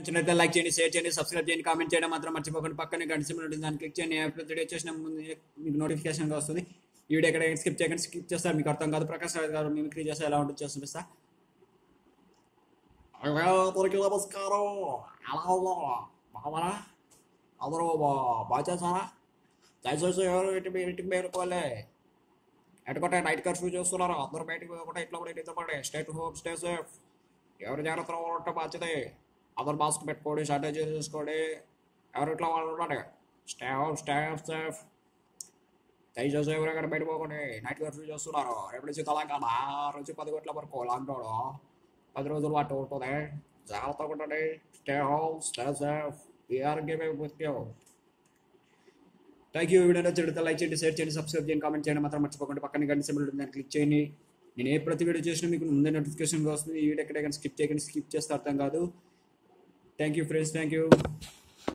నచ్చినట్లయితే లైక్ చేయండి షేర్ చేయండి సబ్స్క్రైబ్ చేయండి కామెంట్ చేయడం మాత్రం మర్చిపోకండి పక్కనే గంట సింబల్ ఉంటుంది దాన్ని క్లిక్ చేయండి ప్రతి వీడియో చేసిన ముందు మీకు నోటిఫికేషన్గా వస్తుంది ఈ వీడియో ఎక్కడ స్కిప్ చేయకండి స్కిప్ చేస్తారు మీకు అర్థం కాదు ప్రకాష్ రాజ్ గారు మిమిక్రీ చేస్తే ఎలా ఉంటుంది చేసి చూపిస్తా అందరికీ నమస్కారం ఎలా ఉన్నా బాగా అందరూ బాగా చేస్తారా దయచేసి ఎవరు ఇంటి మీరు ఇంటికి మేలుకోలే ఎటుకుంటే నైట్ కర్ఫ్యూ చేస్తున్నారు అందరూ బయటకు పోకుండా ఇంట్లో కూడా నిద్రపడే స్టేట్ హోమ్ స్టే సేఫ్ ఎవరు జాగ్రత్తగా ఉంటే మంచిది అందరు మాస్క్ పెట్టుకోండి శానిటైజర్ చేసుకోండి ఎవరు ఇట్లా వాళ్ళు ఉండండి స్టే హోమ్ స్టే సేఫ్ దయచేసి ఎవరైనా బయట పోకండి నైట్ కర్ఫ్యూ చేస్తున్నారు రేపు నుంచి తెలంగాణ నుంచి పది గంటల వరకు లాక్డౌన్ పది రోజుల పాటు ఉంటుంది జాగ్రత్తగా ఉండండి స్టే హోమ్ స్టే సేఫ్ ఈ ఆరోగ్యమే ముఖ్యం థ్యాంక్ యూ వీడియో నచ్చినట్లయితే లైక్ చేయండి షేర్ చేయండి సబ్స్క్రైబ్ చేయండి కామెంట్ చేయండి మాత్రం మర్చిపోకండి పక్కన గంట సింబల్ ఉంటుంది దాన్ని క్లిక్ చేయండి నేను ఏ ప్రతి వీడియో చేసినా మీకు ముందే నోటిఫికేషన్ వస్తుంది ఈ వీడియో ఎక్కడే కానీ స్కిప్ చేయకండి స్కిప్ చేస్తే అర్థం కాదు thank you friends thank you